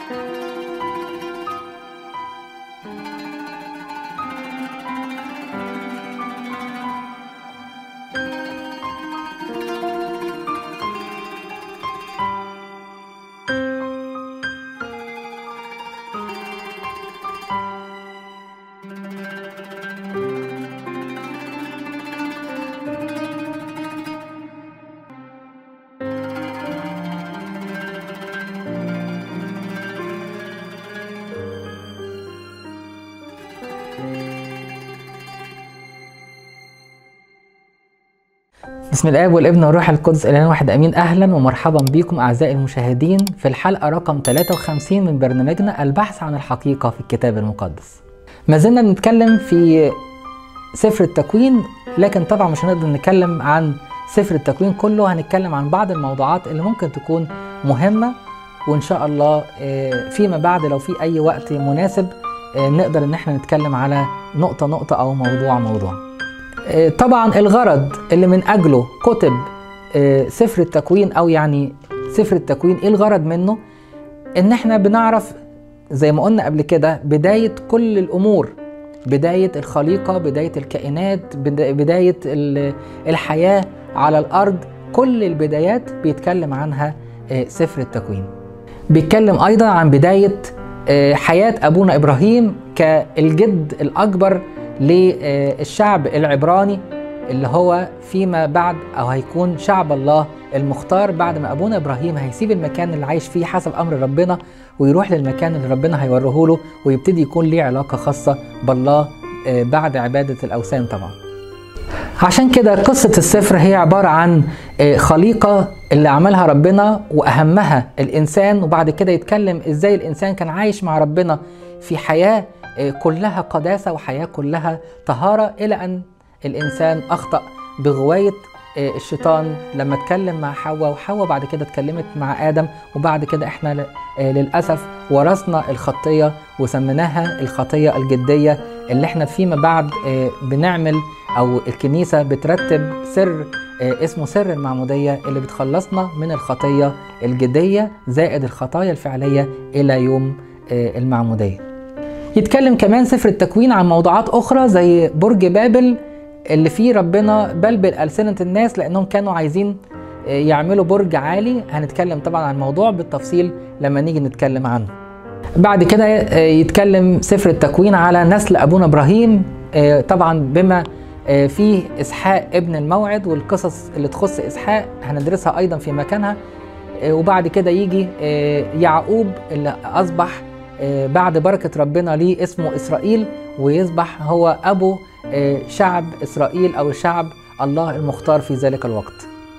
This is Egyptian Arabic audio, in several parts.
بسم الاب والابن والروح القدس الاله واحد امين اهلا ومرحبا بكم اعزائي المشاهدين في الحلقه رقم 53 من برنامجنا البحث عن الحقيقه في الكتاب المقدس. ما زلنا بنتكلم في سفر التكوين لكن طبعا مش هنقدر نتكلم عن سفر التكوين كله هنتكلم عن بعض الموضوعات اللي ممكن تكون مهمه وان شاء الله فيما بعد لو في اي وقت مناسب نقدر ان احنا نتكلم على نقطه نقطه او موضوع موضوع. طبعا الغرض اللي من اجله كتب سفر التكوين او يعني سفر التكوين ايه الغرض منه ان احنا بنعرف زي ما قلنا قبل كده بداية كل الامور بداية الخليقة بداية الكائنات بداية الحياة على الارض كل البدايات بيتكلم عنها سفر التكوين بيتكلم ايضا عن بداية حياة ابونا ابراهيم كالجد الاكبر للشعب العبراني اللي هو فيما بعد او هيكون شعب الله المختار بعد ما ابونا ابراهيم هيسيب المكان اللي عايش فيه حسب امر ربنا ويروح للمكان اللي ربنا هيوريه له ويبتدي يكون ليه علاقه خاصه بالله بعد عباده الاوثان طبعا. عشان كده قصة السفر هي عبارة عن خليقة اللي عملها ربنا وأهمها الإنسان وبعد كده يتكلم إزاي الإنسان كان عايش مع ربنا في حياة كلها قداسة وحياة كلها طهارة إلى أن الإنسان أخطأ بغواية الشيطان لما اتكلم مع حواء وحواء بعد كده اتكلمت مع آدم وبعد كده احنا للأسف ورثنا الخطية وسميناها الخطية الجدية اللي احنا فيما بعد بنعمل أو الكنيسة بترتب سر اسمه سر المعمودية اللي بتخلصنا من الخطية الجدية زائد الخطايا الفعلية إلى يوم المعمودية يتكلم كمان سفر التكوين عن موضوعات أخرى زي برج بابل اللي فيه ربنا بلبل ألسنة الناس لأنهم كانوا عايزين يعملوا برج عالي هنتكلم طبعا عن الموضوع بالتفصيل لما نيجي نتكلم عنه بعد كده يتكلم سفر التكوين على نسل أبونا إبراهيم طبعا بما فيه إسحاق ابن الموعد والقصص اللي تخص إسحاق هندرسها أيضا في مكانها وبعد كده يجي يعقوب اللي أصبح بعد بركة ربنا ليه اسمه إسرائيل ويصبح هو أبو شعب إسرائيل أو شعب الله المختار في ذلك الوقت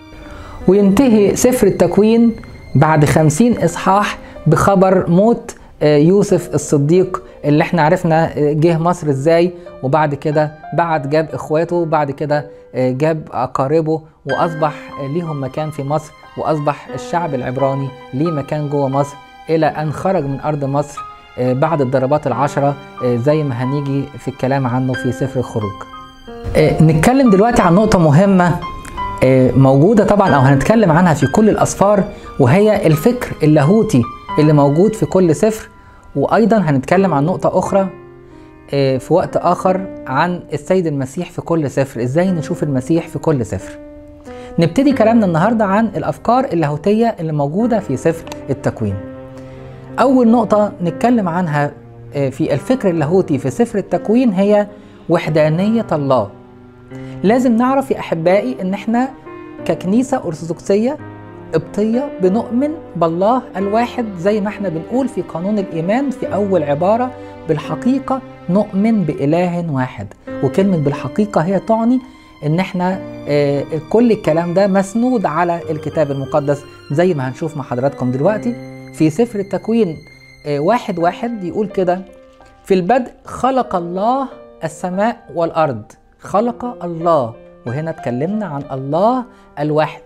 وينتهي سفر التكوين بعد خمسين إصحاح بخبر موت يوسف الصديق اللي احنا عرفنا جه مصر ازاي وبعد كده بعد جاب اخواته وبعد كده جاب اقاربه واصبح ليهم مكان في مصر واصبح الشعب العبراني ليه مكان جوه مصر الى ان خرج من ارض مصر بعد الضربات العشرة زي ما هنيجي في الكلام عنه في سفر الخروج نتكلم دلوقتي عن نقطة مهمة موجودة طبعا أو هنتكلم عنها في كل الأسفار وهي الفكر اللاهوتي اللي موجود في كل سفر وأيضا هنتكلم عن نقطة أخرى في وقت آخر عن السيد المسيح في كل سفر إزاي نشوف المسيح في كل سفر نبتدي كلامنا النهاردة عن الأفكار اللاهوتية اللي موجودة في سفر التكوين أول نقطة نتكلم عنها في الفكر اللاهوتي في سفر التكوين هي وحدانية الله. لازم نعرف يا أحبائي إن إحنا ككنيسة أرثوذكسية قبطية بنؤمن بالله الواحد زي ما إحنا بنقول في قانون الإيمان في أول عبارة بالحقيقة نؤمن بإله واحد وكلمة بالحقيقة هي تعني إن إحنا كل الكلام ده مسنود على الكتاب المقدس زي ما هنشوف مع حضراتكم دلوقتي في سفر التكوين واحد واحد يقول كده في البدء خلق الله السماء والأرض خلق الله وهنا اتكلمنا عن الله الواحد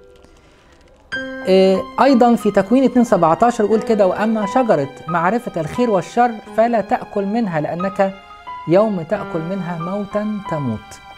أيضا في تكوين 2 17 يقول كده وأما شجرة معرفة الخير والشر فلا تأكل منها لأنك يوم تأكل منها موتا تموت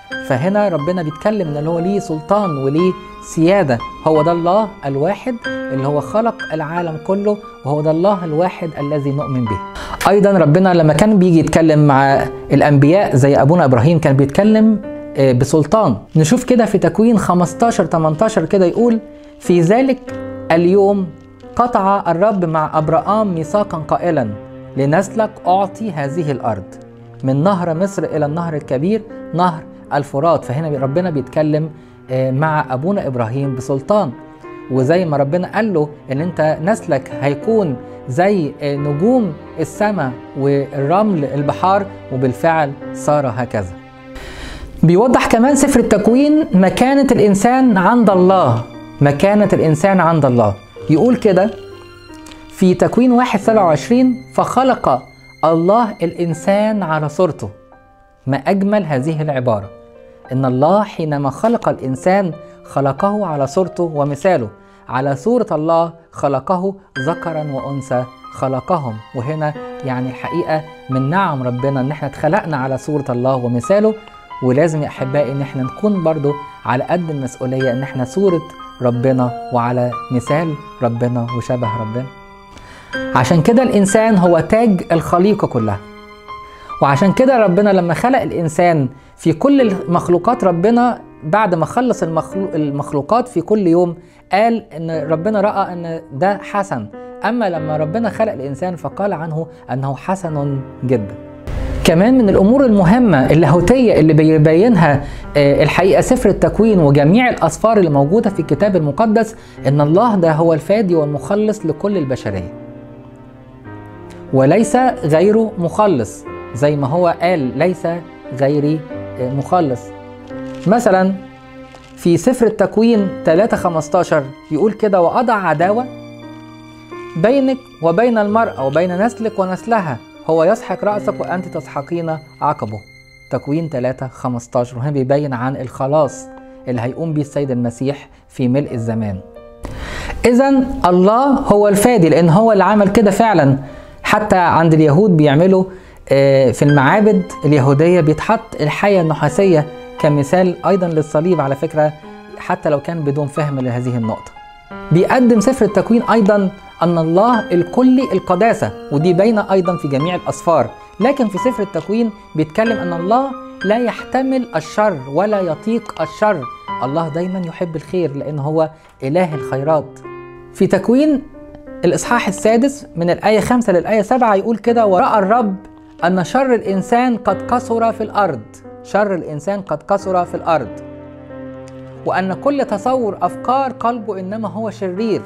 فهنا ربنا بيتكلم ان اللي هو ليه سلطان وليه سيادة هو ده الله الواحد اللي هو خلق العالم كله وهو ده الله الواحد الذي نؤمن به ايضا ربنا لما كان بيجي يتكلم مع الانبياء زي ابونا ابراهيم كان بيتكلم آه، بسلطان نشوف كده في تكوين 15 18 كده يقول في ذلك اليوم قطع الرب مع ابراهام ميثاقا قائلا لنسلك اعطي هذه الارض من نهر مصر الى النهر الكبير نهر الفرات فهنا ربنا بيتكلم آه، مع ابونا ابراهيم بسلطان وزي ما ربنا قال له ان انت نسلك هيكون زي آه، نجوم السماء والرمل البحار وبالفعل صار هكذا بيوضح كمان سفر التكوين مكانة الإنسان عند الله مكانة الإنسان عند الله يقول كده في تكوين واحد سبعة وعشرين فخلق الله الإنسان على صورته ما أجمل هذه العبارة إن الله حينما خلق الإنسان خلقه على صورته ومثاله على صورة الله خلقه ذكرا وأنثى خلقهم وهنا يعني الحقيقة من نعم ربنا إن احنا اتخلقنا على صورة الله ومثاله ولازم يا أحبائي إن احنا نكون برضو على قد المسؤولية إن احنا صورة ربنا وعلى مثال ربنا وشبه ربنا عشان كده الإنسان هو تاج الخليقة كلها وعشان كده ربنا لما خلق الإنسان في كل مخلوقات ربنا بعد ما خلص المخلو- المخلوقات في كل يوم قال ان ربنا راى ان ده حسن اما لما ربنا خلق الانسان فقال عنه انه حسن جدا كمان من الامور المهمه اللاهوتيه اللي بيبينها آه، الحقيقه سفر التكوين وجميع الاسفار اللي موجوده في الكتاب المقدس ان الله ده هو الفادي والمخلص لكل البشريه وليس غيره مخلص زي ما هو قال ليس غيري آه، مخلص مثلا في سفر التكوين 3 15 يقول كده وأضع عداوة بينك وبين المرأة وبين نسلك ونسلها هو يسحق رأسك وأنت تسحقين عقبه تكوين 3 15 وهنا بيبين عن الخلاص اللي هيقوم بيه السيد المسيح في ملء الزمان إذا الله هو الفادي لأن هو اللي عمل كده فعلا حتى عند اليهود بيعملوا آه، في المعابد اليهودية بيتحط الحية النحاسية كمثال أيضا للصليب على فكرة حتى لو كان بدون فهم لهذه النقطة بيقدم سفر التكوين أيضا أن الله الكلي القداسة ودي باينة أيضا في جميع الأسفار لكن في سفر التكوين بيتكلم أن الله لا يحتمل الشر ولا يطيق الشر الله دايما يحب الخير لأن هو إله الخيرات في تكوين الإصحاح السادس من الآية 5 للآية 7 يقول كده ورأى الرب أن شر الإنسان قد كثر في الأرض شر الإنسان قد كثر في الأرض وأن كل تصور أفكار قلبه إنما هو شرير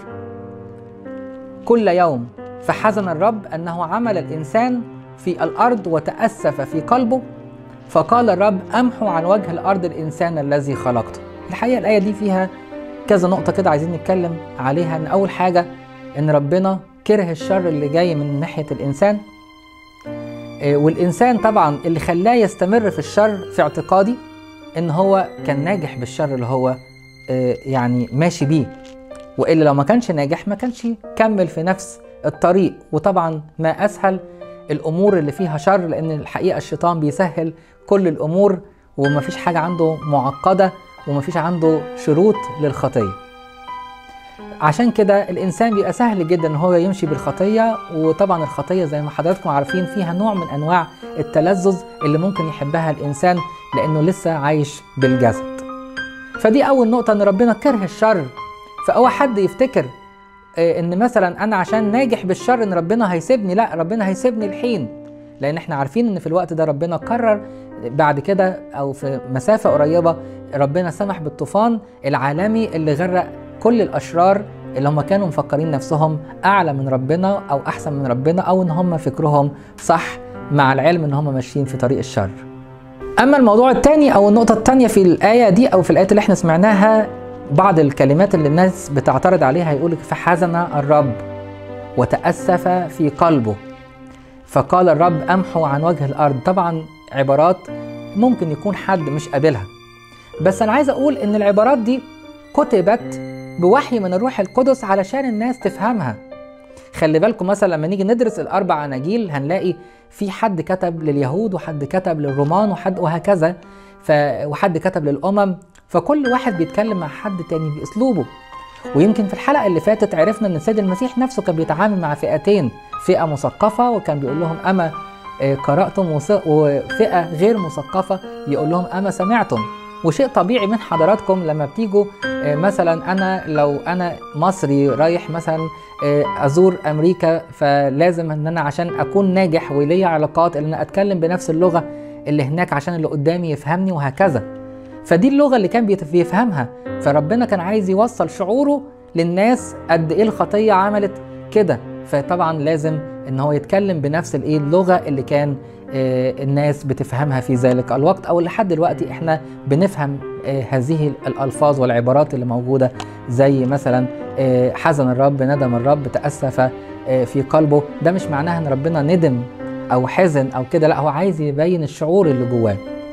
كل يوم فحزن الرب أنه عمل الإنسان في الأرض وتأسف في قلبه فقال الرب أمحو عن وجه الأرض الإنسان الذي خلقته الحقيقة الآية دي فيها كذا نقطة كده عايزين نتكلم عليها إن أول حاجة إن ربنا كره الشر اللي جاي من ناحية الإنسان آه، والإنسان طبعا اللي خلاه يستمر في الشر في اعتقادي إن هو كان ناجح بالشر اللي هو آه، يعني ماشي بيه والا لو ما كانش ناجح ما كانش كمل في نفس الطريق وطبعا ما اسهل الامور اللي فيها شر لان الحقيقه الشيطان بيسهل كل الامور وما فيش حاجه عنده معقده وما فيش عنده شروط للخطيه عشان كده الانسان بيبقى سهل جدا ان هو يمشي بالخطيه وطبعا الخطيه زي ما حضراتكم عارفين فيها نوع من انواع التلذذ اللي ممكن يحبها الانسان لانه لسه عايش بالجسد فدي اول نقطه ان ربنا كره الشر فاول حد يفتكر آه، ان مثلا انا عشان ناجح بالشر ان ربنا هيسيبني لا ربنا هيسيبني الحين لان احنا عارفين ان في الوقت ده ربنا قرر بعد كده او في مسافه قريبه ربنا سمح بالطوفان العالمي اللي غرق كل الاشرار اللي هم كانوا مفكرين نفسهم اعلى من ربنا او احسن من ربنا او ان هم فكرهم صح مع العلم ان هم ماشيين في طريق الشر اما الموضوع الثاني او النقطه الثانيه في الايه دي او في الايات اللي احنا سمعناها بعض الكلمات اللي الناس بتعترض عليها يقول لك فحزن الرب وتأسف في قلبه فقال الرب أمحو عن وجه الأرض طبعا عبارات ممكن يكون حد مش قابلها بس أنا عايز أقول إن العبارات دي كتبت بوحي من الروح القدس علشان الناس تفهمها خلي بالكم مثلا لما نيجي ندرس الاربع اناجيل هنلاقي في حد كتب لليهود وحد كتب للرومان وحد وهكذا ف... وحد كتب للامم فكل واحد بيتكلم مع حد تاني باسلوبه ويمكن في الحلقه اللي فاتت عرفنا ان السيد المسيح نفسه كان بيتعامل مع فئتين فئه مثقفه وكان بيقول لهم اما آه، قراتم وس- وفئه غير مثقفه يقول لهم اما سمعتم وشيء طبيعي من حضراتكم لما بتيجوا آه، مثلا انا لو انا مصري رايح مثلا آه، ازور امريكا فلازم ان انا عشان اكون ناجح وليا علاقات ان انا اتكلم بنفس اللغه اللي هناك عشان اللي قدامي يفهمني وهكذا فدي اللغه اللي كان بيت- بيفهمها فربنا كان عايز يوصل شعوره للناس قد ايه الخطيه عملت كده فطبعا لازم ان هو يتكلم بنفس الايه اللغه اللي كان آه، الناس بتفهمها في ذلك الوقت او لحد دلوقتي احنا بنفهم آه، هذه الالفاظ والعبارات اللي موجوده زي مثلا آه، حزن الرب ندم الرب تاسف آه، في قلبه ده مش معناها ان ربنا ندم او حزن او كده لا هو عايز يبين الشعور اللي جواه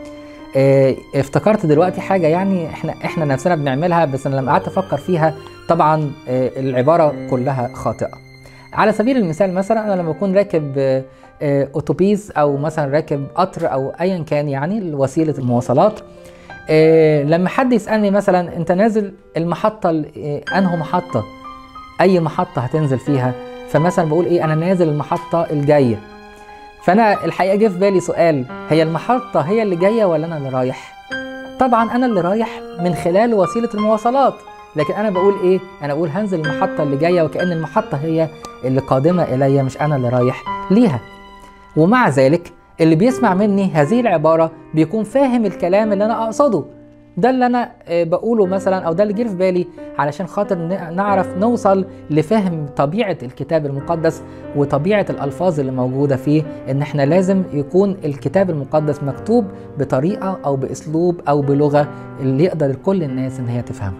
آه، افتكرت دلوقتي حاجه يعني احنا احنا نفسنا بنعملها بس انا لما قعدت افكر فيها طبعا آه، العباره كلها خاطئه على سبيل المثال مثلا انا لما اكون راكب آه، آه، اتوبيس او مثلا راكب قطر او ايا كان يعني وسيله المواصلات آه، لما حد يسالني مثلا انت نازل المحطه ال- آه، انه محطه اي محطه هتنزل فيها فمثلا بقول ايه انا نازل المحطه الجايه فانا الحقيقه جه في بالي سؤال هي المحطه هي اللي جايه ولا انا اللي رايح طبعا انا اللي رايح من خلال وسيله المواصلات لكن انا بقول ايه انا بقول هنزل المحطه اللي جايه وكأن المحطه هي اللي قادمه الي مش انا اللي رايح ليها ومع ذلك اللي بيسمع مني هذه العباره بيكون فاهم الكلام اللي انا اقصده ده اللي انا آه، بقوله مثلا او ده اللي جه في بالي علشان خاطر ن- نعرف نوصل لفهم طبيعه الكتاب المقدس وطبيعه الالفاظ اللي موجوده فيه ان احنا لازم يكون الكتاب المقدس مكتوب بطريقه او باسلوب او بلغه اللي يقدر كل الناس ان هي تفهمها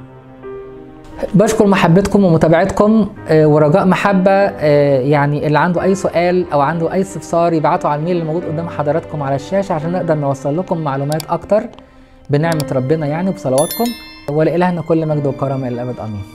بشكر محبتكم ومتابعتكم آه، ورجاء محبة آه، يعني اللي عنده أي سؤال أو عنده أي استفسار يبعته على الميل اللي موجود قدام حضراتكم على الشاشة عشان نقدر نوصل لكم معلومات أكتر بنعمة ربنا يعني وبصلواتكم ولإلهنا كل مجد وكرم إلى الأبد آمين